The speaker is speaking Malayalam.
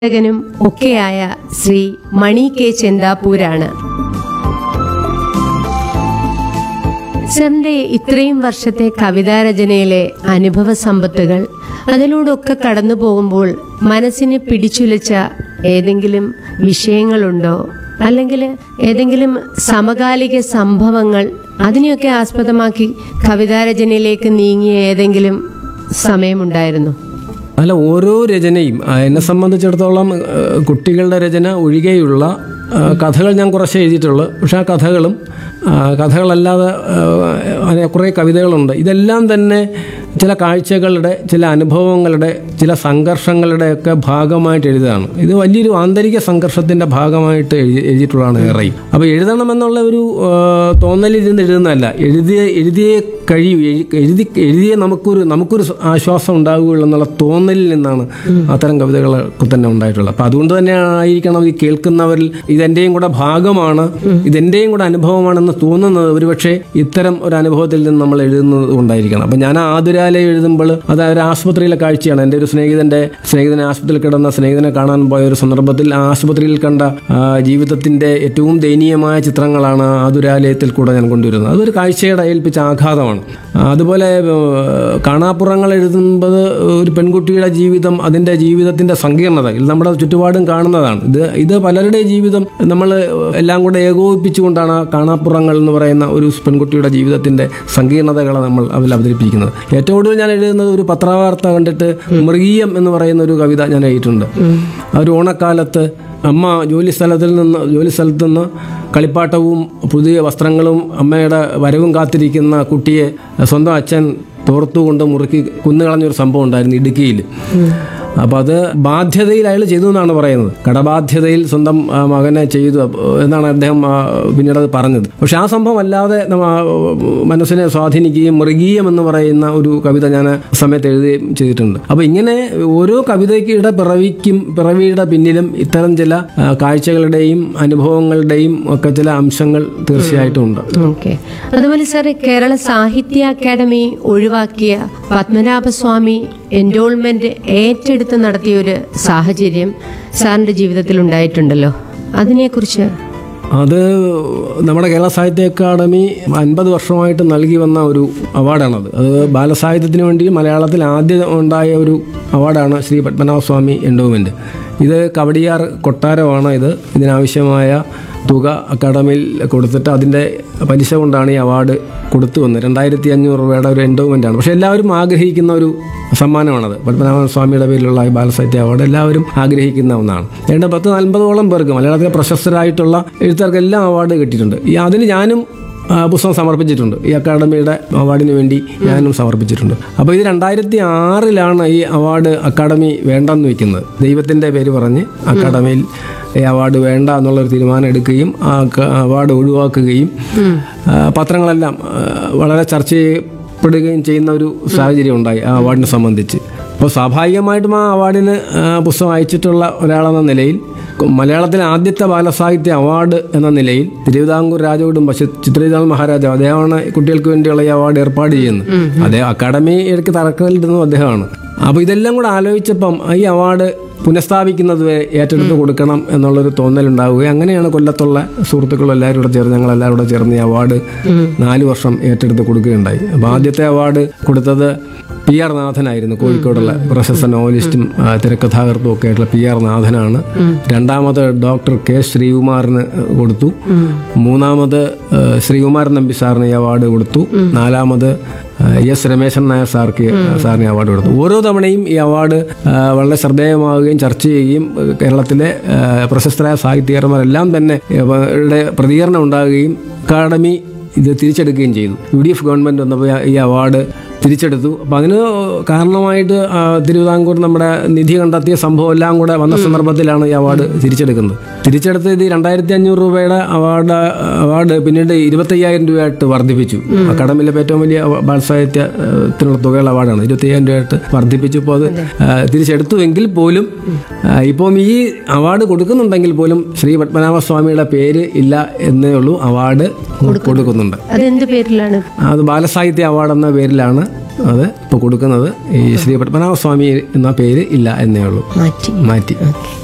ലേഖകനും ഒക്കെയായ ശ്രീ മണി കെ ചെന്താപ്പൂരാണ് സാറിന്റെ ഇത്രയും വർഷത്തെ കവിതാരചനയിലെ അനുഭവ സമ്പത്തുകൾ അതിലൂടെയൊക്കെ കടന്നു പോകുമ്പോൾ മനസ്സിനെ പിടിച്ചുലച്ച ഏതെങ്കിലും വിഷയങ്ങളുണ്ടോ അല്ലെങ്കിൽ ഏതെങ്കിലും സമകാലിക സംഭവങ്ങൾ അതിനെയൊക്കെ ആസ്പദമാക്കി കവിതാരചനയിലേക്ക് നീങ്ങിയ ഏതെങ്കിലും സമയമുണ്ടായിരുന്നു അല്ല ഓരോ രചനയും ആ, എന്നെ സംബന്ധിച്ചിടത്തോളം ആ, കുട്ടികളുടെ രചന ഒഴികെയുള്ള ആ, കഥകൾ ഞാൻ കുറച്ച് എഴുതിയിട്ടുള്ളൂ പക്ഷെ ആ കഥകളും ആ, കഥകളല്ലാതെ ആ, അങ്ങനെ കുറേ കവിതകളുണ്ട് ഇതെല്ലാം തന്നെ ചില കാഴ്ചകളുടെ ചില അനുഭവങ്ങളുടെ ചില സംഘർഷങ്ങളുടെ ഒക്കെ ഭാഗമായിട്ട് എഴുതുകയാണ് ഇത് വലിയൊരു ആന്തരിക സംഘർഷത്തിന്റെ ഭാഗമായിട്ട് എഴുതി എഴുതിയിട്ടുള്ളതാണ് ഏറെയും അപ്പോൾ എഴുതണമെന്നുള്ള ഒരു ആ, തോന്നലിരുന്ന് എഴുതുന്നതല്ല എഴുതിയ എഴുതിയേ കഴിയൂ എഴു- എഴുതി എഴുതിയേ നമുക്കൊരു നമുക്കൊരു ആശ്വാസം ഉണ്ടാവുകയുള്ളൂ എന്നുള്ള തോന്നലിൽ നിന്നാണ് അത്തരം കവിതകളൊക്കെ തന്നെ ഉണ്ടായിട്ടുള്ളത് അപ്പം അതുകൊണ്ട് തന്നെ ആയിരിക്കണം ഈ കേൾക്കുന്നവരിൽ ഇതെന്റെയും കൂടെ ഭാഗമാണ് ഇതെന്റെയും കൂടെ അനുഭവമാണെന്ന് തോന്നുന്നത് ഒരുപക്ഷെ ഇത്തരം ഒരു അനുഭവത്തിൽ നിന്ന് നമ്മൾ എഴുതുന്നത് കൊണ്ടായിരിക്കണം അപ്പം ഞാൻ ആതുരാലയം എഴുതുമ്പോൾ അത് ഒരു ആശുപത്രിയിലെ കാഴ്ചയാണ് എൻ്റെ ഒരു സ്നേഹിതന്റെ സ്നേഹിതനെ ആശുപത്രിയിൽ കിടന്ന സ്നേഹിതനെ കാണാൻ പോയ ഒരു സന്ദർഭത്തിൽ ആ ആശുപത്രിയിൽ കണ്ട ആ, ജീവിതത്തിന്റെ ഏറ്റവും ദയനീയമായ ചിത്രങ്ങളാണ് ആ ആതുരാലയത്തിൽ കൂടെ ഞാൻ കൊണ്ടുവരുന്നത് അതൊരു കാഴ്ചയുടെ ഏൽപ്പിച്ച ആഘാതമാണ് ആ, അതുപോലെ ഏഹ്, കാണാപ്പുറങ്ങൾ എഴുതുമ്പോൾ ഒരു പെൺകുട്ടിയുടെ ജീവിതം അതിന്റെ ജീവിതത്തിന്റെ സങ്കീർണത ഇത് നമ്മുടെ ചുറ്റുപാടും കാണുന്നതാണ് ഇത് ഇത് പലരുടെയും ജീവിതം നമ്മൾ എല്ലാം കൂടെ ഏകോപിപ്പിച്ചുകൊണ്ടാണ് ആ കാണാപ്പുറങ്ങൾ എന്ന് പറയുന്ന ഒരു പെൺകുട്ടിയുടെ ജീവിതത്തിന്റെ സങ്കീർണതകളെ നമ്മൾ അതിൽ അവതരിപ്പിക്കുന്നത് ഏറ്റവും കൂടുതൽ ഞാൻ എഴുതുന്നത് ഒരു പത്രവാർത്ത കണ്ടിട്ട് മൃഗീയം എന്ന് പറയുന്ന ഒരു കവിത ഞാൻ എഴുതിയിട്ടുണ്ട് ആ ഒരു ഓണക്കാലത്ത് അമ്മ ജോലി സ്ഥലത്തിൽ നിന്ന് ജോലി സ്ഥലത്ത് നിന്ന് കളിപ്പാട്ടവും പുതിയ വസ്ത്രങ്ങളും അമ്മയുടെ വരവും കാത്തിരിക്കുന്ന കുട്ടിയെ സ്വന്തം അച്ഛൻ തോർത്തുകൊണ്ട് മുറുക്കി കുന്നുകളഞ്ഞൊരു സംഭവം ഉണ്ടായിരുന്നു ഇടുക്കിയിൽ അപ്പോൾ അത് ബാധ്യതയിൽ അയാൾ ചെയ്തു എന്നാണ് പറയുന്നത് കടബാധ്യതയിൽ സ്വന്തം ആ, മകനെ ചെയ്തു അപ്പൊ എന്നാണ് അദ്ദേഹം ആ, പിന്നീട് അത് പറഞ്ഞത് പക്ഷെ ആ സംഭവം അല്ലാതെ നമ്മ ആ, മനസ്സിനെ സ്വാധീനിക്കുകയും മൃഗീയം എന്ന് പറയുന്ന ഒരു കവിത ഞാൻ ആ സമയത്ത് എഴുതുകയും ചെയ്തിട്ടുണ്ട് അപ്പോൾ ഇങ്ങനെ ഓരോ കവിതയ്ക്കിടെ പിറവിക്കും പിറവിയുടെ പിന്നിലും ഇത്തരം ചില ആ, കാഴ്ചകളുടെയും അനുഭവങ്ങളുടെയും ഒക്കെ ചില അംശങ്ങൾ തീർച്ചയായിട്ടും ഉണ്ട് ഓക്കെ അതുപോലെ സാർ കേരള സാഹിത്യ അക്കാദമി ഒഴിവാക്കിയ പത്മനാഭസ്വാമി എൻറോൾമെന്റ് ഏറ്റെടുത്ത് നടത്തിയ ഒരു സാഹചര്യം സാറിന്റെ ജീവിതത്തിൽ ഉണ്ടായിട്ടുണ്ടല്ലോ അതിനെക്കുറിച്ച് അത് നമ്മുടെ കേരള സാഹിത്യ അക്കാദമി അൻപത് വർഷമായിട്ട് നൽകി വന്ന ഒരു അവാർഡാണത് അത് ബാലസാഹിത്യത്തിന് വേണ്ടി മലയാളത്തിൽ ആദ്യം ഉണ്ടായ ഒരു അവാർഡാണ് ശ്രീ പത്മനാഭസ്വാമി എൻഡോമെന്റ് ഇത് കവടിയാർ കൊട്ടാരമാണ് ഇത് ഇതിനാവശ്യമായ തുക അക്കാദമിയിൽ കൊടുത്തിട്ട് അതിൻ്റെ പലിശ കൊണ്ടാണ് ഈ അവാർഡ് കൊടുത്തു വന്നത് രണ്ടായിരത്തി അഞ്ഞൂറ് രൂപയുടെ ഒരു എൻഡോമെൻ്റ് ആണ് പക്ഷേ എല്ലാവരും ആഗ്രഹിക്കുന്ന ഒരു സമ്മാനമാണത് പത്മനാഭ സ്വാമിയുടെ പേരിലുള്ള ഈ ബാലസാഹിത്യ അവാർഡ് എല്ലാവരും ആഗ്രഹിക്കുന്ന ഒന്നാണ് ഏതാണ്ട് പത്ത് നാൽപ്പതോളം പേർക്ക് മലയാളത്തിലെ പ്രശസ്തരായിട്ടുള്ള എഴുത്തുകാർക്കെല്ലാം അവാർഡ് കിട്ടിയിട്ടുണ്ട് ഈ അതിന് ഞാനും ആ, പുസ്തകം സമർപ്പിച്ചിട്ടുണ്ട് ഈ അക്കാഡമിയുടെ അവാർഡിന് വേണ്ടി ഞാനും സമർപ്പിച്ചിട്ടുണ്ട് അപ്പോൾ ഇത് രണ്ടായിരത്തി ആറിലാണ് ഈ അവാർഡ് അക്കാഡമി വേണ്ടെന്ന് വെക്കുന്നത് ദൈവത്തിൻ്റെ പേര് പറഞ്ഞ് അക്കാഡമിയിൽ ഈ അവാർഡ് വേണ്ട എന്നുള്ളൊരു തീരുമാനം എടുക്കുകയും ആ ക- അവാർഡ് ഒഴിവാക്കുകയും ആ, പത്രങ്ങളെല്ലാം ആ, വളരെ ചർച്ച ചെയ്യപ്പെടുകയും ചെയ്യുന്ന ഒരു സാഹചര്യം ഉണ്ടായി ആ അവാർഡിനെ സംബന്ധിച്ച് അപ്പോൾ സ്വാഭാവികമായിട്ടും ആ അവാർഡിന് ആ, പുസ്തകം അയച്ചിട്ടുള്ള ഒരാളെന്ന നിലയിൽ മലയാളത്തിലെ ആദ്യത്തെ ബാലസാഹിത്യ അവാർഡ് എന്ന നിലയിൽ തിരുവിതാംകൂർ രാജകുടുംബ ചി- ചിത്രവിതാൾ മഹാരാജാവ് അദ്ദേഹമാണ് കുട്ടികൾക്ക് വേണ്ടിയുള്ള ഈ അവാർഡ് ഏർപ്പാട് ചെയ്യുന്നത് അദ്ദേഹം അക്കാഡമി ഇടയ്ക്ക് തറക്കല്ലിടുന്നതും അദ്ദേഹമാണ് അപ്പോൾ ഇതെല്ലാം കൂടെ ആലോചിച്ചപ്പം ഈ അവാർഡ് പുനഃസ്ഥാപിക്കുന്നത് വരെ ഏറ്റെടുത്ത് കൊടുക്കണം എന്നുള്ളൊരു തോന്നലുണ്ടാവുകയും അങ്ങനെയാണ് കൊല്ലത്തുള്ള സുഹൃത്തുക്കളും എല്ലാവരും കൂടെ ചേർന്ന് ഞങ്ങൾ എല്ലാവരും കൂടെ ചേർന്ന് ഈ അവാർഡ് നാല് വർഷം ഏറ്റെടുത്ത് കൊടുക്കുകയുണ്ടായി അപ്പോൾ ആദ്യത്തെ അവാർഡ് കൊടുത്തത് പി ആർ നാഥനായിരുന്നു കോഴിക്കോടുള്ള പ്രശസ്ത നോവലിസ്റ്റും ആ, തിരക്കഥാകൃത്തും ഒക്കെ ആയിട്ടുള്ള പി ആർ നാഥനാണ് രണ്ടാമത് ഡോക്ടർ കെ ശ്രീകുമാറിന് കൊടുത്തു മൂന്നാമത് ആ, ശ്രീകുമാരൻ നമ്പി സാറിന് ഈ അവാർഡ് കൊടുത്തു നാലാമത് ആ, എസ് രമേശൻ നായർ സാർക്ക് സാറിന് ഈ അവാർഡ് കൊടുത്തു ഓരോ തവണയും ഈ അവാർഡ് ആ, വളരെ ശ്രദ്ധേയമാവുകയും ചർച്ച ചെയ്യുകയും ആ, കേരളത്തിലെ ആ, പ്രശസ്തരായ സാഹിത്യകാരന്മാരെല്ലാം തന്നെ ഇവരുടെ പ്രതികരണം ഉണ്ടാകുകയും അക്കാഡമി ഇത് തിരിച്ചെടുക്കുകയും ചെയ്തു യു ഡി എഫ് ഗവൺമെന്റ് വന്നപ്പോൾ ഈ അവാർഡ് തിരിച്ചെടുത്തു അപ്പം അതിന് കാരണമായിട്ട് ആ, തിരുവിതാംകൂർ നമ്മുടെ നിധി കണ്ടെത്തിയ സംഭവം എല്ലാം കൂടെ വന്ന സന്ദർഭത്തിലാണ് ഈ അവാർഡ് തിരിച്ചെടുക്കുന്നത് തിരിച്ചെടുത്ത് ഇത് രണ്ടായിരത്തി അഞ്ഞൂറ് രൂപയുടെ അവാർഡ് അവാർഡ് പിന്നീട് ഇരുപത്തയ്യായിരം രൂപയായിട്ട് വർദ്ധിപ്പിച്ചു അക്കാഡമിയിലെ ഏറ്റവും വലിയ അവ- ബാലസാഹിത്യത്തിനുള്ള തുകയുള്ള അവാർഡാണ് ഇരുപത്തയ്യായിരം രൂപയായിട്ട് വർദ്ധിപ്പിച്ചു ഇപ്പോൾ അത് ആ, തിരിച്ചെടുത്തുവെങ്കിൽ പോലും ആ, ഇപ്പം ഈ അവാർഡ് കൊടുക്കുന്നുണ്ടെങ്കിൽ പോലും ശ്രീ പത്മനാഭസ്വാമിയുടെ പേര് ഇല്ല എന്നേ ഉള്ളൂ അവാർഡ് കൊടുക്കുന്നുണ്ട് അതെന്ത് പേരിലാണ് അത് ബാലസാഹിത്യ അവാർഡ് എന്ന പേരിലാണ് അത് ഇപ്പോൾ കൊടുക്കുന്നത് ഈ ശ്രീ പത്മനാഭസ്വാമി എന്ന പേര് ഇല്ല എന്നേ ഉള്ളൂ മാറ്റി മാറ്റി ഓക്കെ